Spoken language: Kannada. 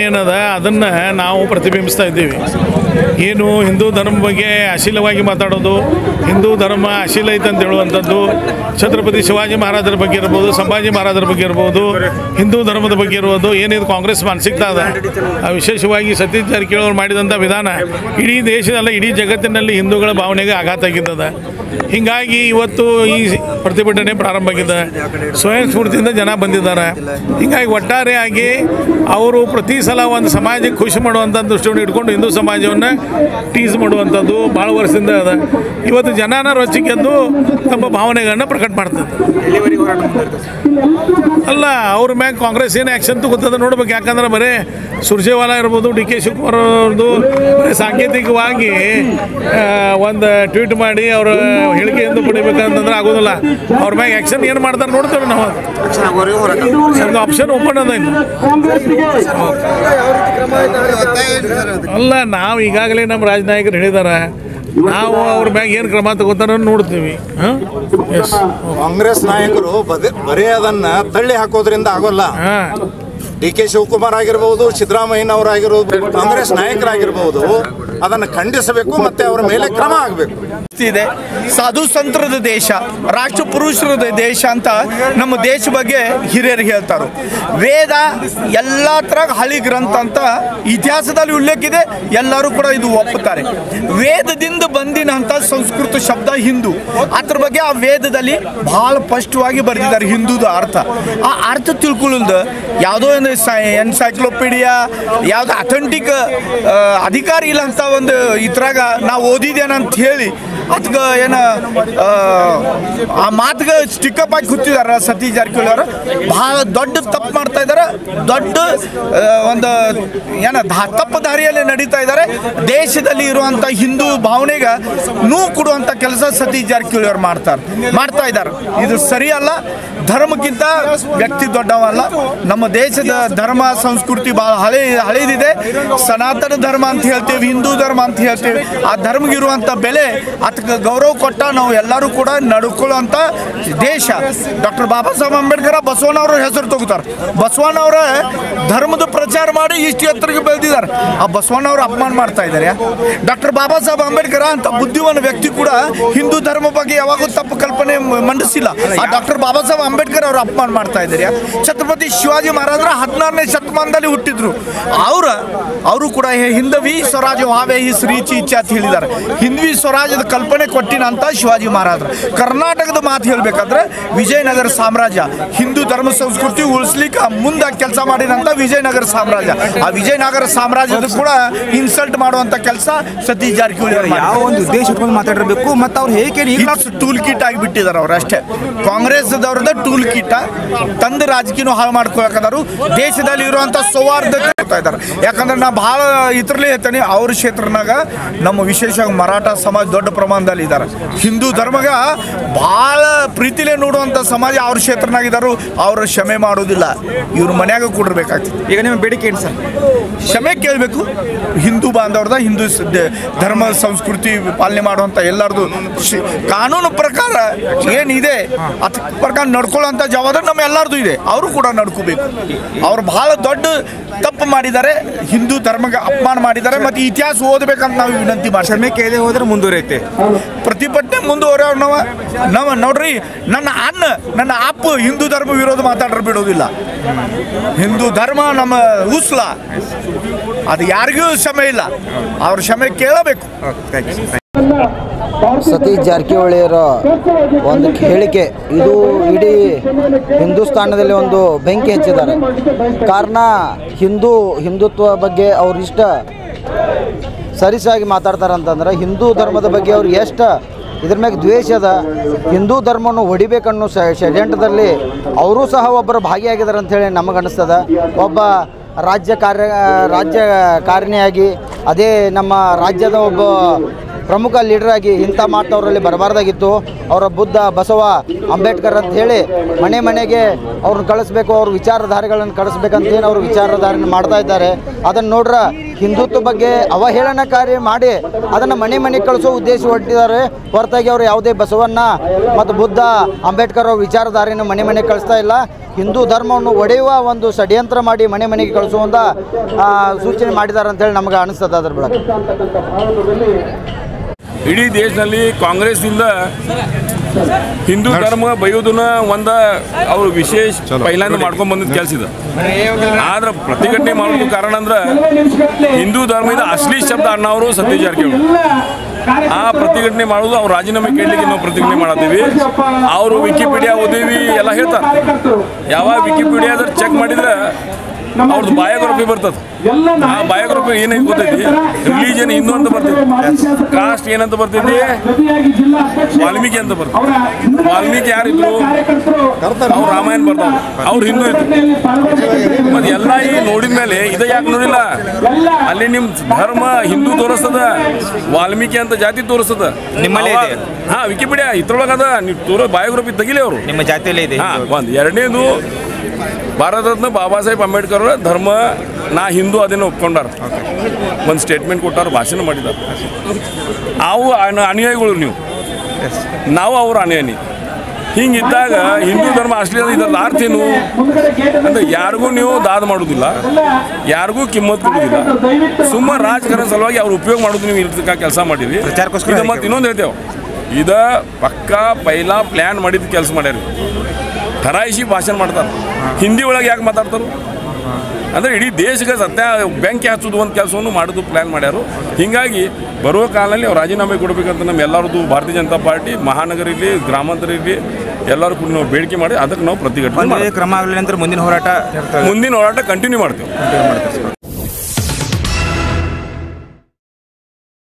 ಏನದ ಅದನ್ನು ನಾವು ಪ್ರತಿಬಿಂಬಿಸ್ತಾ ಇದ್ದೀವಿ ಏನು ಹಿಂದೂ ಧರ್ಮ ಬಗ್ಗೆ ಅಶೀಲವಾಗಿ ಮಾತಾಡೋದು ಹಿಂದೂ ಧರ್ಮ ಅಶೀಲ ಐತೆ ಅಂತ ಹೇಳುವಂಥದ್ದು ಛತ್ರಪತಿ ಶಿವಾಜಿ ಮಹಾರಾಜರ ಬಗ್ಗೆ ಇರ್ಬೋದು ಸಂಭಾಜಿ ಮಹಾರಾಜರ ಬಗ್ಗೆ ಇರ್ಬೋದು ಹಿಂದೂ ಧರ್ಮದ ಬಗ್ಗೆ ಇರ್ಬೋದು ಏನಿದು ಕಾಂಗ್ರೆಸ್ ಮಾನಸಿಕತೆ ಅದ ಆ ವಿಶೇಷವಾಗಿ ಸತೀಶ್ ಜಾರಕಿಹೊಳಿ ಅವರು ಮಾಡಿದಂಥ ವಿಧಾನ ಇಡೀ ದೇಶದಲ್ಲ ಇಡೀ ಜಗತ್ತಿನಲ್ಲಿ ಹಿಂದೂಗಳ ಭಾವನೆಗೆ ಆಘಾತ ಆಗಿದ್ದದ ಹೀಗಾಗಿ ಇವತ್ತು ಈ ಪ್ರತಿಭಟನೆ ಪ್ರಾರಂಭ ಆಗಿದೆ ಸ್ವಯಂ ಸ್ಫೂರ್ತಿಯಿಂದ ಜನ ಬಂದಿದ್ದಾರೆ ಹೀಗಾಗಿ ಒಟ್ಟಾರೆಯಾಗಿ ಅವರು ಪ್ರತಿ ಸಲ ಒಂದು ಸಮಾಜಕ್ಕೆ ಖುಷಿ ಮಾಡುವಂಥ ದೃಷ್ಟಿಯನ್ನು ಇಟ್ಕೊಂಡು ಹಿಂದೂ ಸಮಾಜವನ್ನು ಟೀಸ್ ಮಾಡುವಂಥದ್ದು ಭಾಳ ವರ್ಷದಿಂದ ಅದ ಇವತ್ತು ಜನನ ರೊಚ್ಚಿಗೆದ್ದು ತಮ್ಮ ಭಾವನೆಗಳನ್ನ ಪ್ರಕಟ ಮಾಡ್ತದೆ ಅಲ್ಲ ಅವ್ರ ಮ್ಯಾಗ ಕಾಂಗ್ರೆಸ್ ಏನು ಆ್ಯಕ್ಷನ್ ತಗೋತದ ನೋಡ್ಬೇಕು ಯಾಕಂದ್ರೆ ಬರೀ ಸುರ್ಜೇವಾಲಾ ಇರ್ಬೋದು ಡಿ ಕೆ ಶಿವಕುಮಾರ್ ಅವ್ರದ್ದು ಬರೀ ಸಾಂಕೇತಿಕವಾಗಿ ಒಂದು ಟ್ವೀಟ್ ಮಾಡಿ ಅವ್ರ ಹೇಳಿಕೆಯನ್ನು ಪಡಿಬೇಕಂತಂದ್ರೆ ಆಗೋದಿಲ್ಲ ಅವ್ರ ಮ್ಯಾಗ ಆ್ಯಕ್ಷನ್ ಏನು ಮಾಡ್ತಾರೆ ನೋಡ್ತೇವೆ ನಾವು ಒಂದು ಆಪ್ಷನ್ ಓಪನ್ ಅದ ಇನ್ನು ಅಲ್ಲ ನಾವು ಈಗಾಗಲೇ ನಮ್ಮ ರಾಜನಾಯಕರು ಹೇಳಿದಾರೆ ನಾವು ಅವ್ರ ಮ್ಯಾಗ ಏನು ಕ್ರಮ ತಗೋತಾರ ನೋಡ್ತೀವಿ ಹಾಂ ಎಸ್ ಕಾಂಗ್ರೆಸ್ ನಾಯಕರು ಬದೇ ಬರೀ ಅದನ್ನ ತಳ್ಳಿ ಹಾಕೋದ್ರಿಂದ ಆಗೋಲ್ಲ ಹಾಂ ಡಿ ಕೆ ಶಿವಕುಮಾರ್ ಆಗಿರ್ಬೋದು ಸಿದ್ದರಾಮಯ್ಯನವರಾಗಿರ್ಬೋದು ಕಾಂಗ್ರೆಸ್ ನಾಯಕರಾಗಿರ್ಬೋದು ಅದನ್ನು ಖಂಡಿಸಬೇಕು ಮತ್ತೆ ಅವರ ಮೇಲೆ ಕ್ರಮ ಆಗಬೇಕು ಇದೆ ಸಾಧು ಸಂತರದ ದೇಶ ರಾಷ್ಟ್ರ ಪುರುಷರ ದೇಶ ಅಂತ ನಮ್ಮ ದೇಶ ಬಗ್ಗೆ ಹಿರಿಯರು ಹೇಳ್ತಾರೆ ವೇದ ಎಲ್ಲ ತರ ಹಳಿ ಗ್ರಂಥ ಅಂತ ಇತಿಹಾಸದಲ್ಲಿ ಉಲ್ಲೇಖ ಇದೆ ಎಲ್ಲರೂ ಕೂಡ ಇದು ಒಪ್ಪುತ್ತಾರೆ ವೇದದಿಂದ ಬಂದಿನಂತ ಸಂಸ್ಕೃತ ಶಬ್ದ ಹಿಂದೂ ಅದ್ರ ಬಗ್ಗೆ ಆ ವೇದದಲ್ಲಿ ಬಹಳ ಸ್ಪಷ್ಟವಾಗಿ ಬರೆದಿದ್ದಾರೆ ಹಿಂದೂದ ಅರ್ಥ ಆ ಅರ್ಥ ತಿಳ್ಕೊಳ್ಳೋದು ಯಾವುದೋ ಒಂದು ಎನ್ಸೈಕ್ಲೋಪೀಡಿಯಾ ಯಾವ್ದು ಅಥೆಂಟಿಕ್ ಅಧಿಕಾರಿ ಇಲ್ಲ ಅಂತ ಒಂದು ಇದ್ರಾಗ ನಾವು ಓದಿದ್ದೇನಂತ ಹೇಳಿ ಅದಕ್ಕೆ ಏನು ಆ, ಆ ಮಾತಿಗೆ ಸ್ಟಿಕಪ್ ಆಗಿ ಕೂತಿದಾರ ಸತೀಶ್ ಜಾರಕಿಹೊಳಿ ಅವರು ಬಹಳ ದೊಡ್ಡ ತಪ್ಪು ಮಾಡ್ತಾ ಇದ್ದಾರೆ ದೊಡ್ಡ ಆ, ಒಂದು ಏನ ಧಾ- ತಪ್ಪು ದಾರಿಯಲ್ಲಿ ನಡೀತಾ ಇದ್ದಾರೆ ದೇಶದಲ್ಲಿ ಇರುವಂಥ ಹಿಂದೂ ಭಾವನೆಗೆ ನೋವು ಕೊಡುವಂಥ ಕೆಲಸ ಸತೀಶ್ ಜಾರಕಿಹೊಳಿ ಅವರು ಮಾಡ್ತಾರೆ ಮಾಡ್ತಾ ಇದ್ದಾರೆ ಇದು ಸರಿಯಲ್ಲ ಧರ್ಮಕ್ಕಿಂತ ವ್ಯಕ್ತಿ ದೊಡ್ಡವಲ್ಲ ನಮ್ಮ ದೇಶದ ಧರ್ಮ ಸಂಸ್ಕೃತಿ ಬಹಳ ಹಳೆ ಹಳೇದಿದೆ ಸನಾತನ ಧರ್ಮ ಅಂತ ಹೇಳ್ತೀವಿ ಹಿಂದೂ ಧರ್ಮ ಅಂತ ಹೇಳ್ತೀವಿ ಆ ಧರ್ಮಗಿರುವಂಥ ಬೆಲೆ ಅದಕ್ಕೆ ಗೌರವ ಕೊಟ್ಟ ನಾವು ಎಲ್ಲರೂ ಕೂಡ ನಡ್ಕೊಳ್ಳುವಂಥ ದೇಶ ಡಾಕ್ಟರ್ ಬಾಬಾ ಸಾಹೇಬ್ ಅಂಬೇಡ್ಕರ್ ಬಸವಣ್ಣವ್ರ ಹೆಸರು ತಗೋತಾರೆ ಬಸವಣ್ಣವ್ರ ಧರ್ಮದ ಪ್ರಚಾರ ಮಾಡಿ ಇಷ್ಟು ಎತ್ತರಕ್ಕೆ ಬೆಳೆದಿದ್ದಾರೆ ಆ ಬಸವಣ್ಣವ್ರ ಅಪಮಾನ ಮಾಡ್ತಾ ಇದ್ದಾರೆ ಡಾಕ್ಟರ್ ಬಾಬಾ ಸಾಹೇಬ್ ಅಂಬೇಡ್ಕರ್ ಅಂತ ಬುದ್ಧಿವಾನ ವ್ಯಕ್ತಿ ಕೂಡ ಹಿಂದೂ ಧರ್ಮ ಬಗ್ಗೆ ಯಾವಾಗೂ ತಪ್ಪು ಕಲ್ಪನೆ ಮ- ಮಂಡಿಸಿಲ್ಲ ಆ ಡಾಕ್ಟರ್ ಬಾಬಾ ಸಾಹೇಬ್ ಅಂಬೇಡ್ಕರ್ ಅವರು ಅಪಮಾನ ಮಾಡ್ತಾ ಇದ್ದಾರೆ ಛತ್ರಪತಿ ಶಿವಾಜಿ ಮಹಾರಾಜರ ಹದಿನಾರನೇ ಶತಮಾನದಲ್ಲಿ ಹುಟ್ಟಿದ್ರು ಅವ್ರ ಅವರು ಕೂಡ ಹೇ- ಹಿಂದವಿ ಸ್ವರಾಜ ವಾವೆ ಈ ಶ್ರೀಚಿ ಇಚ್ಛೆ ಅಂತ ಹೇಳಿದ್ದಾರೆ ಹಿಂದ್ವಿ ಸ್ವರಾಜ್ಯದ ಕಲ್ಪನೆ ಕೊಟ್ಟಿನ ಅಂತ ಶಿವಾಜಿ ಮಹಾರಾಜರು ಕರ್ನಾಟಕದ ಮಾತು ಹೇಳ್ಬೇಕಾದ್ರೆ ವಿಜಯನಗರ ಸಾಮ್ರಾಜ್ಯ ಹಿಂದೂ ಧರ್ಮ ಸಂಸ್ಕೃತಿ ಉಳಿಸ್ಲಿಕ್ಕೆ ಮುಂದೆ ಕೆಲಸ ಮಾಡಿದಂತ ವಿಜಯನಗರ ಸಾಮ್ರಾಜ್ಯ ಆ ವಿಜಯನಗರ ಸಾಮ್ರಾಜ್ಯದ ಕೂಡ ಇನ್ಸಲ್ಟ್ ಮಾಡುವಂತ ಕೆಲಸ ಸತೀಶ್ ಜಾರಕಿಹೊಳಿ ಅವರು ಯಾವ ಒಂದು ಉದ್ದೇಶ ಇಟ್ಕೊಂಡು ಮಾತಾಡಿರ್ಬೇಕು ಮತ್ತು ಅವ್ರು ಹೇಗೆ ಈಗ ಟೂಲ್ ಕಿಟ್ ಆಗಿಬಿಟ್ಟಿದ್ದಾರೆ ಅವ್ರು ಅಷ್ಟೇ ಕಾಂಗ್ರೆಸ್ದವ್ರದ ಟೂಲ್ ಕಿಟ್ ತಂದು ರಾಜಕೀಯ ಹಾಳು ಮಾಡ್ಕೊಳಕದಾರು ದೇಶದಲ್ಲಿ ಇರುವಂತ ಸೌಹಾರ್ದತೆ ಹೇಳ್ತಾ ಇದ್ದಾರೆ ಯಾಕಂದ್ರೆ ನಾ ಬಹಳ ಇದ್ರಲ್ಲೇ ಹೇಳ್ತೇನೆ ಅವ್ರ ಕ್ಷೇತ್ರನಾಗ ನಮ್ಮ ವಿಶೇಷವಾಗಿ ಮರಾಠ ಸಮಾಜ ದೊಡ್ಡ ಪ್ರಮಾಣದಲ್ಲಿ ಇದ್ದಾರೆ ಹಿಂದೂ ಧರ್ಮಗ ಬಹಳ ಪ್ರೀತಿಲೇ ನೋಡುವಂತ ಸಮಾಜ ಅವ್ರ ಕ್ಷೇತ್ರನಾಗ ಇದ್ದಾರು ಅವ್ರ ಕ್ಷಮೆ ಮಾಡೋದಿಲ್ಲ ಇವ್ರ ಮನ್ಯಾಗ ಕೊಡಿರ್ಬೇಕಾಗ್ತದೆ ಈಗ ನಿಮ್ಮ ಬೇಡಿಕೆ ಏನು ಸರ್ ಕ್ಷಮೆ ಕೇಳಬೇಕು ಹಿಂದೂ ಬಾಂಧವ್ರದ ಹಿಂದೂ ಸ- ದ- ಧರ್ಮ ಸಂಸ್ಕೃತಿ ಪಾಲನೆ ಮಾಡುವಂಥ ಎಲ್ಲರದು ಶಿ- ಕಾನೂನು ಪ್ರಕಾರ ಏನಿದೆ ಅದ್ರ ಪ್ರಕಾರ ನಡ್ಕೊಳ್ಳೋಂಥ ಜವಾಬ್ದಾರಿ ನಮ್ಮ ಎಲ್ಲರದು ಇದೆ ಅವರು ಕೂಡ ನಡ್ಕೋಬೇಕು ಅವ್ರು ಬಹಳ ದೊಡ್ಡ ತಪ್ಪು ಮಾಡಿದ್ದಾರೆ ಹಿಂದೂ ಧರ್ಮಕ್ಕೆ ಅಪಮಾನ ಮಾಡಿದ್ದಾರೆ ಮತ್ತು ಇತಿಹಾಸ ಓದಬೇಕಂತ ನಾವು ವಿನಂತಿ ಮಾಡ್ತೀವಿ ಕ್ಷಮೆ ಕೇಳದೆ ಹೋದ್ರೆ ಮುಂದುವರಿಯುತ್ತೆ ಪ್ರತಿಭಟನೆ ಮುಂದುವರೆಯವ್ರು ನಾವು ನಾವು ನೋಡ್ರಿ ನನ್ನ ಅಣ್ಣ ನನ್ನ ಅಪ್ಪ ಹಿಂದೂ ಧರ್ಮ ವಿರೋಧ ಮಾತಾಡ್ರೆ ಬಿಡೋದಿಲ್ಲ ಹಿಂದೂ ಧರ್ಮ ನಮ್ಮ ಉಸ್ಲ ಅದು ಯಾರಿಗೂ ಕ್ಷಮೆ ಇಲ್ಲ ಅವ್ರ ಕ್ಷಮೆ ಕೇಳಬೇಕು ಸತೀಶ್ ಜಾರಕಿಹೊಳಿಯವರ ಒಂದು ಹೇಳಿಕೆ ಇದು ಇಡೀ ಹಿಂದೂಸ್ತಾನದಲ್ಲಿ ಒಂದು ಬೆಂಕಿ ಹಚ್ಚಿದ್ದಾರೆ ಕಾರಣ ಹಿಂದೂ ಹಿಂದುತ್ವ ಬಗ್ಗೆ ಅವ್ರು ಇಷ್ಟ ಸರಿಸಾಗಿ ಮಾತಾಡ್ತಾರೆ ಅಂತಂದ್ರೆ ಹಿಂದೂ ಧರ್ಮದ ಬಗ್ಗೆ ಅವ್ರು ಎಷ್ಟು ಇದ್ರ ಮ್ಯಾಗ ದ್ವೇಷ ಅದ ಹಿಂದೂ ಧರ್ಮವನ್ನು ಹೊಡಿಬೇಕನ್ನೋ ಷ ಷಡ್ಯಂತ್ರದಲ್ಲಿ ಅವರೂ ಸಹ ಒಬ್ಬರು ಭಾಗಿಯಾಗಿದ್ದಾರೆ ಅಂಥೇಳಿ ನಮಗೆ ಅನಿಸ್ತದ ಒಬ್ಬ ರಾಜ್ಯ ಕಾರ್ಯ ರಾಜ್ಯ ಕಾರಣಿಯಾಗಿ ಅದೇ ನಮ್ಮ ರಾಜ್ಯದ ಒಬ್ಬ ಪ್ರಮುಖ ಲೀಡರ್ ಆಗಿ ಇಂಥ ಮಾತವರಲ್ಲಿ ಬರಬಾರ್ದಾಗಿತ್ತು ಅವರ ಬುದ್ಧ ಬಸವ ಅಂಬೇಡ್ಕರ್ ಅಂತ ಹೇಳಿ ಮನೆ ಮನೆಗೆ ಅವ್ರನ್ನ ಕಳಿಸ್ಬೇಕು ಅವ್ರ ವಿಚಾರಧಾರೆಗಳನ್ನು ಕಳಿಸ್ಬೇಕಂತ ಏನು ಅವರು ವಿಚಾರಧಾರೆಯನ್ನು ಮಾಡ್ತಾ ಇದ್ದಾರೆ ಅದನ್ನು ನೋಡ್ರೆ ಹಿಂದುತ್ವ ಬಗ್ಗೆ ಅವಹೇಳನಕಾರಿ ಮಾಡಿ ಅದನ್ನು ಮನೆ ಮನೆ ಕಳಿಸೋ ಉದ್ದೇಶ ಹೊರಟಿದ್ದಾರೆ ಹೊರತಾಗಿ ಅವರು ಯಾವುದೇ ಬಸವಣ್ಣ ಮತ್ತು ಬುದ್ಧ ಅಂಬೇಡ್ಕರ್ ಅವ್ರ ವಿಚಾರಧಾರೆಯನ್ನು ಮನೆ ಮನೆ ಕಳಿಸ್ತಾ ಇಲ್ಲ ಹಿಂದೂ ಧರ್ಮವನ್ನು ಒಡೆಯುವ ಒಂದು ಷಡ್ಯಂತ್ರ ಮಾಡಿ ಮನೆ ಮನೆಗೆ ಕಳಿಸುವಂಥ ಆ, ಸೂಚನೆ ಮಾಡಿದ್ದಾರೆ ಅಂತೇಳಿ ನಮಗೆ ಅನಿಸ್ತದೆ ಅದ್ರ ಬಳಕ ಇಡೀ ದೇಶದಲ್ಲಿ ಕಾಂಗ್ರೆಸ್ನಿಂದ ಹಿಂದೂ ಧರ್ಮ ಬೈಯೋದನ್ನ ಒಂದ ಅವ್ರು ವಿಶೇಷ ಪೈಲಾಂದ ಮಾಡ್ಕೊಂಡ್ ಬಂದಿದ್ದ ಕೆಲಸ ಇದು ಆದ್ರೆ ಪ್ರತಿಭಟನೆ ಮಾಡೋದು ಕಾರಣ ಅಂದ್ರೆ ಹಿಂದೂ ಧರ್ಮದ ಅಶ್ಲೀ ಶಬ್ದ ಅಣ್ಣವರು ಸತೀಶ್ ಜಾರಕಿಹೊಳಿ ಆ ಪ್ರತಿಭಟನೆ ಮಾಡೋದು ಅವ್ರು ರಾಜೀನಾಮೆ ಕೇಳಲಿಕ್ಕೆ ನಾವು ಪ್ರತಿಭಟನೆ ಮಾಡತ್ತೀವಿ ಅವರು ವಿಕಿಪೀಡಿಯಾ ಓದೀವಿ ಎಲ್ಲ ಹೇಳ್ತಾರೆ ಯಾವಾಗ ವಿಕಿಪೀಡಿಯಾದ್ರೆ ಚೆಕ್ ಮಾಡಿದ್ರೆ ಅವ್ರದ್ದು ಬಯೋಗ್ರಫಿ ಬರ್ತದೆ ಆ ಬಯೋಗ್ರಫಿ ಏನೈತೆ ಗೊತ್ತೈತಿ ರಿಲಿಜನ್ ಹಿಂದೂ ಅಂತ ಬರ್ತೈತಿ ಕಾಸ್ಟ್ ಏನಂತ ಬರ್ತೈತಿ ವಾಲ್ಮೀಕಿ ಅಂತ ಬರ್ತದೆ ವಾಲ್ಮೀಕಿ ಯಾರಿದ್ರು ಅವ್ರು ರಾಮಾಯಣ ಬರ್ತಾವ ಅವ್ರು ಹಿಂದೂ ಇದ್ರು ಮತ್ತೆ ಎಲ್ಲ ಈ ನೋಡಿದ ಮೇಲೆ ಇದು ಯಾಕೆ ನೋಡಿಲ್ಲ ಅಲ್ಲಿ ನಿಮ್ ಧರ್ಮ ಹಿಂದೂ ತೋರಿಸ್ತದ ವಾಲ್ಮೀಕಿ ಅಂತ ಜಾತಿ ತೋರಿಸ್ತದ ನಿಮ್ಮಲ್ಲೇ ಇದೆ. ಅವ- ಹಾ ವಿಕಿಪೀಡಿಯಾ ಇದ್ರೊಳಗದ ನೀವು ತೋರೋ ಬಯೋಗ್ರಫಿ ತೆಗಿಲಿ ಅವರು ನಿಮ್ಮ ಜಾತಿಯಲ್ಲೇ ಇದೆ ಹಾ ಒಂದು ಎರಡನೇದು ಭಾರತ ರತ್ನ ಬಾಬಾ ಸಾಹೇಬ್ ಅಂಬೇಡ್ಕರ್ ಅವ್ರ ಧರ್ಮ ನಾ ಹಿಂದೂ ಅದನ್ನು ಒಪ್ಕೊಂಡಾರ ಒಂದು ಸ್ಟೇಟ್ಮೆಂಟ್ ಕೊಟ್ಟಾರ ಭಾಷಣ ಮಾಡಿದಾರ ಅವು ಅನ- ಅನುಯಾಯಿಗಳು ನೀವು ನಾವು ಅವ್ರ ಅನುಯಾಯಿ ಹಿಂಗಿದ್ದಾಗ ಹಿಂದೂ ಧರ್ಮ ಅಶ್ಲೀಲ ಇದ್ರದ್ದು ಅರ್ಥ ಏನು ಅಂದ್ರೆ ಯಾರಿಗೂ ನೀವು ದಾದ ಮಾಡೋದಿಲ್ಲ ಯಾರಿಗೂ ಕಿಮ್ಮತ್ ಕೊಡೋದಿಲ್ಲ ಸುಮ್ಮ ರಾಜಕಾರಣ ಸಲುವಾಗಿ ಅವ್ರು ಉಪಯೋಗ ಮಾಡೋದು ನೀವು ಇರ್ತಕ್ಕ ಕೆಲಸ ಮಾಡಿರಿ ಪ್ರಚಾರಕ್ಕೋಸ್ಕರ ಇದು ಮತ್ತೆ ಇನ್ನೊಂದು ಹೇಳ್ತೇವೆ ಇದ ಪಕ್ಕಾ ಪೈಲಾ ಪ್ಲ್ಯಾನ್ ಮಾಡಿದ ಕೆಲಸ ಮಾಡ್ಯಾರ ಥರಾಯಿಸಿ ಭಾಷಣ ಮಾಡ್ತಾರೆ ಹಿಂದಿ ಒಳಗೆ ಯಾಕೆ ಮಾತಾಡ್ತಾರೆ ಅಂದ್ರೆ ಇಡೀ ದೇಶಕ್ಕೆ ಸತ್ಯ ಬೆಂಕಿ ಹಚ್ಚೋದು ಒಂದು ಕೆಲಸವನ್ನು ಮಾಡೋದು ಪ್ಲ್ಯಾನ್ ಮಾಡ್ಯಾರು ಹೀಗಾಗಿ ಬರುವ ಕಾಲದಲ್ಲಿ ಅವ್ರು ರಾಜೀನಾಮೆ ಕೊಡಬೇಕಂತ ನಮ್ಮ ಎಲ್ಲರದ್ದು ಭಾರತೀಯ ಜನತಾ ಪಾರ್ಟಿ ಮಹಾನಗರ ಇರಲಿ ಗ್ರಾಮಾಂತರ ಇರಲಿ ಎಲ್ಲರೂ ಕೂಡ ನಾವು ಬೇಡಿಕೆ ಮಾಡಿ ಅದಕ್ಕೆ ನಾವು ಪ್ರತಿಭಟನೆ ಒಂದೇ ಮಾಡ್ತೀವಿ. ಕ್ರಮ ಆಗಲಿ ನಂತರ ಮುಂದಿನ ಹೋರಾಟ ಇರ್ತದೆ ಮುಂದಿನ ಹೋರಾಟ ಕಂಟಿನ್ಯೂ ಮಾಡ್ತೇವೆ